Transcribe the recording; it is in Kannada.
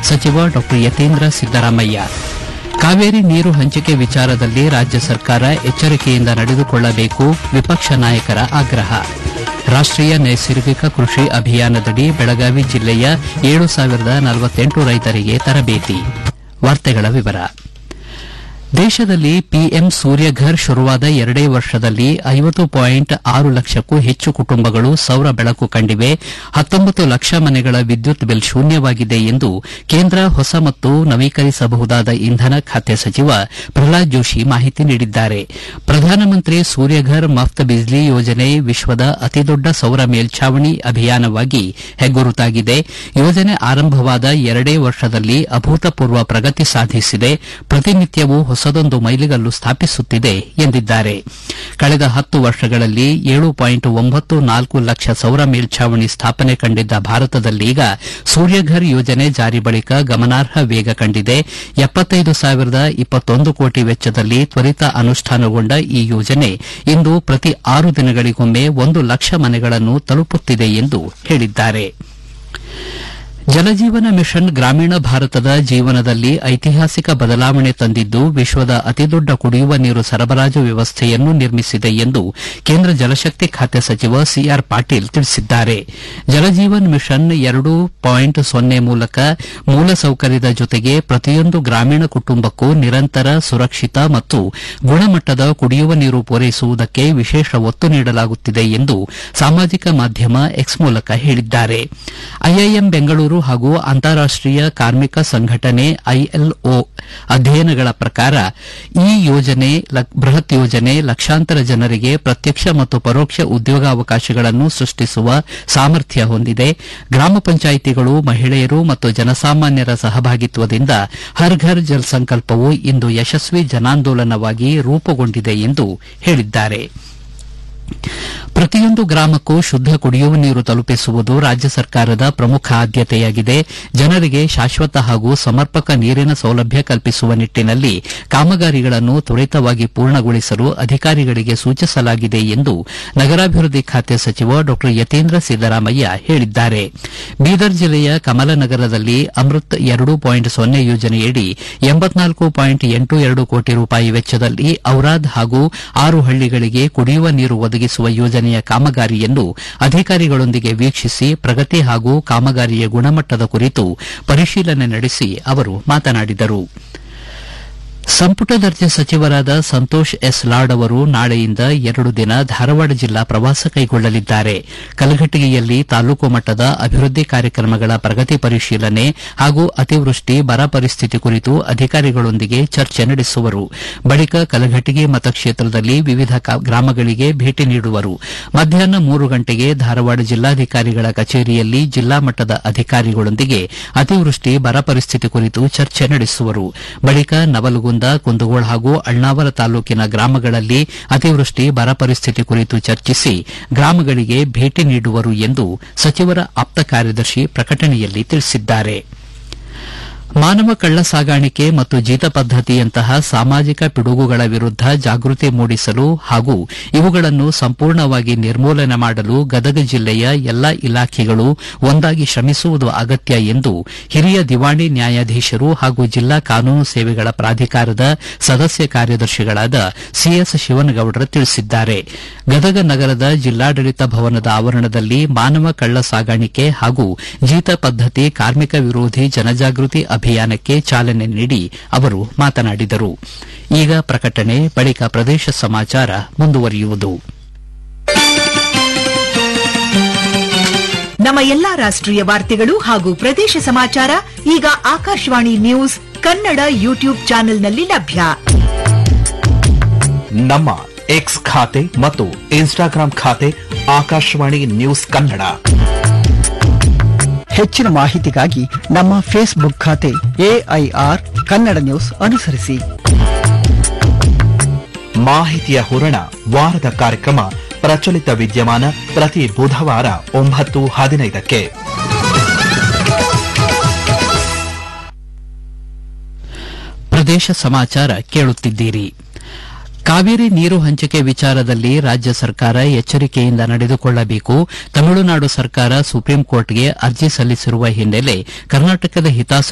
ಸಚಿವ ಡಾ ಯತೀಂದ್ರ ಸಿದ್ದರಾಮಯ್ಯ ಕಾವೇರಿ ನೀರು ಹಂಚಿಕೆ ವಿಚಾರದಲ್ಲಿ ರಾಜ್ಯ ಸರ್ಕಾರ ಎಚ್ಚರಿಕೆಯಿಂದ ನಡೆದುಕೊಳ್ಳಬೇಕು ವಿಪಕ್ಷ ನಾಯಕರ ಆಗ್ರಹ ರಾಷ್ಟೀಯ ನೈಸರ್ಗಿಕ ಕೃಷಿ ಅಭಿಯಾನದಡಿ ಬೆಳಗಾವಿ ಜಿಲ್ಲೆಯ ಏಳು ಸಾವಿರದ ನಲವತ್ತೆಂಟು ರೈತರಿಗೆ ತರಬೇತಿ ವಾರ್ತೆಗಳ ವಿವರ ದೇಶದಲ್ಲಿ ಪಿಎಂ ಸೂರ್ಯಘರ್ ಶುರುವಾದ ಎರಡೇ ವರ್ಷದಲ್ಲಿ ಐವತ್ತು ಪಾಯಿಂಟ್ ಆರು ಲಕ್ಷಕ್ಕೂ ಹೆಚ್ಚು ಕುಟುಂಬಗಳು ಸೌರ ಬೆಳಕು ಕಂಡಿವೆ ಹತ್ತೊಂಬತ್ತು ಲಕ್ಷ ಮನೆಗಳ ವಿದ್ಯುತ್ ಬಿಲ್ ಶೂನ್ಯವಾಗಿದೆ ಎಂದು ಕೇಂದ್ರ ಹೊಸ ಮತ್ತು ನವೀಕರಿಸಬಹುದಾದ ಇಂಧನ ಖಾತೆ ಸಚಿವ ಪ್ರಹ್ಲಾದ್ ಜೋಶಿ ಮಾಹಿತಿ ನೀಡಿದ್ದಾರೆ ಪ್ರಧಾನಮಂತ್ರಿ ಸೂರ್ಯಘರ್ ಮಫ್ತ್ ಬಿಜ್ಲಿ ಯೋಜನೆ ವಿಶ್ವದ ಅತಿದೊಡ್ಡ ಸೌರ ಮೇಲ್ಛಾವಣಿ ಅಭಿಯಾನವಾಗಿ ಹೆಗ್ಗುರುತಾಗಿದೆ ಯೋಜನೆ ಆರಂಭವಾದ ಎರಡೇ ವರ್ಷದಲ್ಲಿ ಅಭೂತಪೂರ್ವ ಪ್ರಗತಿ ಸಾಧಿಸಿದೆ ಪ್ರತಿನಿತ್ಯವೂ ಹೊಸದೊಂದು ಮೈಲಿಗಲ್ಲು ಸ್ಥಾಪಿಸುತ್ತಿದೆ ಎಂದಿದ್ದಾರೆ ಕಳೆದ ಹತ್ತು ವರ್ಷಗಳಲ್ಲಿ ಏಳು ಪಾಯಿಂಟ್ ಒಂಬತ್ತು ನಾಲ್ಕು ಲಕ್ಷ ಸೌರ ಮೇಲ್ಛಾವಣಿ ಸ್ಥಾಪನೆ ಕಂಡಿದ್ದ ಭಾರತದಲ್ಲೀಗ ಸೂರ್ಯಘರ್ ಯೋಜನೆ ಜಾರಿ ಬಳಿಕ ಗಮನಾರ್ಹ ವೇಗ ಕಂಡಿದೆ ಎಪ್ಪತ್ತೈದು ಸಾವಿರದ ಇಪ್ಪತ್ತೊಂದು ಕೋಟಿ ವೆಚ್ಚದಲ್ಲಿ ತ್ವರಿತ ಅನುಷ್ಠಾನಗೊಂಡ ಈ ಯೋಜನೆ ಇಂದು ಪ್ರತಿ ಆರು ದಿನಗಳಿಗೊಮ್ಮೆ ಒಂದು ಲಕ್ಷ ಮನೆಗಳನ್ನು ತಲುಪುತ್ತಿದೆ ಎಂದು ಹೇಳಿದ್ದಾರೆ ಜಲಜೀವನ ಮಿಷನ್ ಗ್ರಾಮೀಣ ಭಾರತದ ಜೀವನದಲ್ಲಿ ಐತಿಹಾಸಿಕ ಬದಲಾವಣೆ ತಂದಿದ್ದು ವಿಶ್ವದ ಅತಿದೊಡ್ಡ ಕುಡಿಯುವ ನೀರು ಸರಬರಾಜು ವ್ಯವಸ್ಥೆಯನ್ನು ನಿರ್ಮಿಸಿದೆ ಎಂದು ಕೇಂದ್ರ ಜಲಶಕ್ತಿ ಖಾತೆ ಸಚಿವ ಸಿಆರ್ ಪಾಟೀಲ್ ತಿಳಿಸಿದ್ದಾರೆ ಜಲಜೀವನ್ ಮಿಷನ್ ಎರಡು ಪಾಯಿಂಟ್ ಸೊನ್ನೆ ಮೂಲಕ ಮೂಲಸೌಕರ್ಯದ ಜೊತೆಗೆ ಪ್ರತಿಯೊಂದು ಗ್ರಾಮೀಣ ಕುಟುಂಬಕ್ಕೂ ನಿರಂತರ ಸುರಕ್ಷಿತ ಮತ್ತು ಗುಣಮಟ್ಟದ ಕುಡಿಯುವ ನೀರು ಪೂರೈಸುವುದಕ್ಕೆ ವಿಶೇಷ ಒತ್ತು ನೀಡಲಾಗುತ್ತಿದೆ ಎಂದು ಸಾಮಾಜಿಕ ಮಾಧ್ಯಮ ಎಕ್ಸ್ ಮೂಲಕ ಹೇಳಿದ್ದಾರೆ ಐಐಎಂ ಬೆಂಗಳೂರು ಹಾಗೂ ಅಂತಾರಾಷ್ಟೀಯ ಕಾರ್ಮಿಕ ಸಂಘಟನೆ ಐಎಲ್ಒ ಅಧ್ಯಯನಗಳ ಪ್ರಕಾರ ಈ ಯೋಜನೆ ಬೃಹತ್ ಯೋಜನೆ ಲಕ್ಷಾಂತರ ಜನರಿಗೆ ಪ್ರತ್ಯಕ್ಷ ಮತ್ತು ಪರೋಕ್ಷ ಉದ್ಯೋಗಾವಕಾಶಗಳನ್ನು ಸೃಷ್ಟಿಸುವ ಸಾಮರ್ಥ್ಯ ಹೊಂದಿದೆ ಗ್ರಾಮ ಪಂಚಾಯಿತಿಗಳು ಮಹಿಳೆಯರು ಮತ್ತು ಜನಸಾಮಾನ್ಯರ ಸಹಭಾಗಿತ್ವದಿಂದ ಹರ್ ಘರ್ ಜಲ್ ಸಂಕಲ್ಪವು ಇಂದು ಯಶಸ್ವಿ ಜನಾಂದೋಲನವಾಗಿ ರೂಪುಗೊಂಡಿದೆ ಎಂದು ಹೇಳಿದ್ದಾರೆ ಪ್ರತಿಯೊಂದು ಗ್ರಾಮಕ್ಕೂ ಶುದ್ದ ಕುಡಿಯುವ ನೀರು ತಲುಪಿಸುವುದು ರಾಜ್ಯ ಸರ್ಕಾರದ ಪ್ರಮುಖ ಆದ್ಯತೆಯಾಗಿದೆ ಜನರಿಗೆ ಶಾಶ್ವತ ಹಾಗೂ ಸಮರ್ಪಕ ನೀರಿನ ಸೌಲಭ್ಯ ಕಲ್ಪಿಸುವ ನಿಟ್ಟಿನಲ್ಲಿ ಕಾಮಗಾರಿಗಳನ್ನು ತ್ವರಿತವಾಗಿ ಪೂರ್ಣಗೊಳಿಸಲು ಅಧಿಕಾರಿಗಳಿಗೆ ಸೂಚಿಸಲಾಗಿದೆ ಎಂದು ನಗರಾಭಿವೃದ್ಧಿ ಖಾತೆ ಸಚಿವ ಡಾ ಯತೀಂದ್ರ ಸಿದ್ದರಾಮಯ್ಯ ಹೇಳಿದ್ದಾರೆ ಬೀದರ್ ಜಿಲ್ಲೆಯ ಕಮಲನಗರದಲ್ಲಿ ಅಮೃತ್ ಎರಡು ಪಾಯಿಂಟ್ ಸೊನ್ನೆ ಯೋಜನೆಯಡಿ ಎಂಬತ್ನಾಲ್ಕು ಪಾಯಿಂಟ್ ಎಂಟು ಎರಡು ಕೋಟಿ ರೂಪಾಯಿ ವೆಚ್ಚದಲ್ಲಿ ಔರಾದ್ ಹಾಗೂ ಆರು ಹಳ್ಳಿಗಳಿಗೆ ಕುಡಿಯುವ ನೀರು ಒದಗಿಸುವ ಯೋಜನೆಯ ಕಾಮಗಾರಿಯನ್ನು ಅಧಿಕಾರಿಗಳೊಂದಿಗೆ ವೀಕ್ಷಿಸಿ ಪ್ರಗತಿ ಹಾಗೂ ಕಾಮಗಾರಿಯ ಗುಣಮಟ್ಟದ ಕುರಿತು ಪರಿಶೀಲನೆ ನಡೆಸಿ ಅವರು ಮಾತನಾಡಿದರು ಸಂಪುಟ ದರ್ಜೆ ಸಚಿವರಾದ ಸಂತೋಷ್ ಎಸ್ ಲಾಡ್ ಅವರು ನಾಳೆಯಿಂದ ಎರಡು ದಿನ ಧಾರವಾಡ ಜಿಲ್ಲಾ ಪ್ರವಾಸ ಕೈಗೊಳ್ಳಲಿದ್ದಾರೆ ಕಲಘಟಗಿಯಲ್ಲಿ ತಾಲೂಕು ಮಟ್ಟದ ಅಭಿವೃದ್ಧಿ ಕಾರ್ಯಕ್ರಮಗಳ ಪ್ರಗತಿ ಪರಿಶೀಲನೆ ಹಾಗೂ ಅತಿವೃಷ್ಟಿ ಬರ ಪರಿಸ್ಥಿತಿ ಕುರಿತು ಅಧಿಕಾರಿಗಳೊಂದಿಗೆ ಚರ್ಚೆ ನಡೆಸುವರು ಬಳಿಕ ಕಲಘಟಗಿ ಮತಕ್ಷೇತ್ರದಲ್ಲಿ ವಿವಿಧ ಗ್ರಾಮಗಳಿಗೆ ಭೇಟಿ ನೀಡುವರು ಮಧ್ಯಾಹ್ನ ಮೂರು ಗಂಟೆಗೆ ಧಾರವಾಡ ಜಿಲ್ಲಾಧಿಕಾರಿಗಳ ಕಚೇರಿಯಲ್ಲಿ ಜಿಲ್ಲಾ ಮಟ್ಟದ ಅಧಿಕಾರಿಗಳೊಂದಿಗೆ ಅತಿವೃಷ್ಟಿ ಬರ ಪರಿಸ್ಥಿತಿ ಕುರಿತು ಚರ್ಚೆ ನಡೆಸುವರು ಬಳಿಕ ನವಲಗುಂದ ಕುಂದಗೋಳ ಹಾಗೂ ಅಳ್ನಾವರ ತಾಲೂಕಿನ ಗ್ರಾಮಗಳಲ್ಲಿ ಅತಿವೃಷ್ಟಿ ಬರ ಪರಿಸ್ಥಿತಿ ಕುರಿತು ಚರ್ಚಿಸಿ ಗ್ರಾಮಗಳಿಗೆ ಭೇಟಿ ನೀಡುವರು ಎಂದು ಸಚಿವರ ಆಪ್ತ ಕಾರ್ಯದರ್ಶಿ ಪ್ರಕಟಣೆಯಲ್ಲಿ ತಿಳಿಸಿದ್ದಾರೆ ಮಾನವ ಕಳ್ಳ ಸಾಗಾಣಿಕೆ ಮತ್ತು ಜೀತ ಪದ್ದತಿಯಂತಹ ಸಾಮಾಜಿಕ ಪಿಡುಗುಗಳ ವಿರುದ್ದ ಜಾಗೃತಿ ಮೂಡಿಸಲು ಹಾಗೂ ಇವುಗಳನ್ನು ಸಂಪೂರ್ಣವಾಗಿ ನಿರ್ಮೂಲನೆ ಮಾಡಲು ಗದಗ ಜಿಲ್ಲೆಯ ಎಲ್ಲಾ ಇಲಾಖೆಗಳು ಒಂದಾಗಿ ಶ್ರಮಿಸುವುದು ಅಗತ್ಯ ಎಂದು ಹಿರಿಯ ದಿವಾಣಿ ನ್ಯಾಯಾಧೀಶರು ಹಾಗೂ ಜಿಲ್ಲಾ ಕಾನೂನು ಸೇವೆಗಳ ಪ್ರಾಧಿಕಾರದ ಸದಸ್ಯ ಕಾರ್ಯದರ್ಶಿಗಳಾದ ಸಿಎಸ್ ಶಿವನಗೌಡರ ತಿಳಿಸಿದ್ದಾರೆ ಗದಗ ನಗರದ ಜಿಲ್ಲಾಡಳಿತ ಭವನದ ಆವರಣದಲ್ಲಿ ಮಾನವ ಕಳ್ಳ ಸಾಗಾಣಿಕೆ ಹಾಗೂ ಜೀತ ಪದ್ದತಿ ಕಾರ್ಮಿಕ ವಿರೋಧಿ ಜನಜಾಗೃತಿ ಅಭಿಯಾನಕ್ಕೆ ಚಾಲನೆ ನೀಡಿ ಅವರು ಮಾತನಾಡಿದರು ಈಗ ಪ್ರಕಟಣೆ ಬಳಿಕ ಪ್ರದೇಶ ಸಮಾಚಾರ ಮುಂದುವರಿಯುವುದು ನಮ್ಮ ಎಲ್ಲಾ ರಾಷ್ಟ್ರೀಯ ವಾರ್ತೆಗಳು ಹಾಗೂ ಪ್ರದೇಶ ಸಮಾಚಾರ ಈಗ ಆಕಾಶವಾಣಿ ನ್ಯೂಸ್ ಕನ್ನಡ ಯೂಟ್ಯೂಬ್ ಚಾನೆಲ್ನಲ್ಲಿ ಲಭ್ಯ ನಮ್ಮ ಎಕ್ಸ್ ಖಾತೆ ಮತ್ತು ಇನ್ಸ್ಟಾಗ್ರಾಂ ಖಾತೆ ಆಕಾಶವಾಣಿ ನ್ಯೂಸ್ ಕನ್ನಡ ಹೆಚ್ಚಿನ ಮಾಹಿತಿಗಾಗಿ ನಮ್ಮ ಫೇಸ್ಬುಕ್ ಖಾತೆ ಎಐಆರ್ ಕನ್ನಡ ನ್ಯೂಸ್ ಅನುಸರಿಸಿ ಮಾಹಿತಿಯ ಹೂರಣ ವಾರದ ಕಾರ್ಯಕ್ರಮ ಪ್ರಚಲಿತ ವಿದ್ಯಮಾನ ಪ್ರತಿ ಬುಧವಾರ ಒಂಬತ್ತು ಹದಿನೈದಕ್ಕೆ ಪ್ರದೇಶ ಸಮಾಚಾರ ಕೇಳುತ್ತಿದ್ದೀರಿ ಕಾವೇರಿ ನೀರು ಹಂಚಿಕೆ ವಿಚಾರದಲ್ಲಿ ರಾಜ್ಯ ಸರ್ಕಾರ ಎಚ್ಚರಿಕೆಯಿಂದ ನಡೆದುಕೊಳ್ಳಬೇಕು ತಮಿಳುನಾಡು ಸರ್ಕಾರ ಸುಪ್ರೀಂ ಕೋರ್ಟ್ಗೆ ಅರ್ಜಿ ಸಲ್ಲಿಸಿರುವ ಹಿನ್ನೆಲೆ ಕರ್ನಾಟಕದ ಹಿತಾಸಕ್ತಿ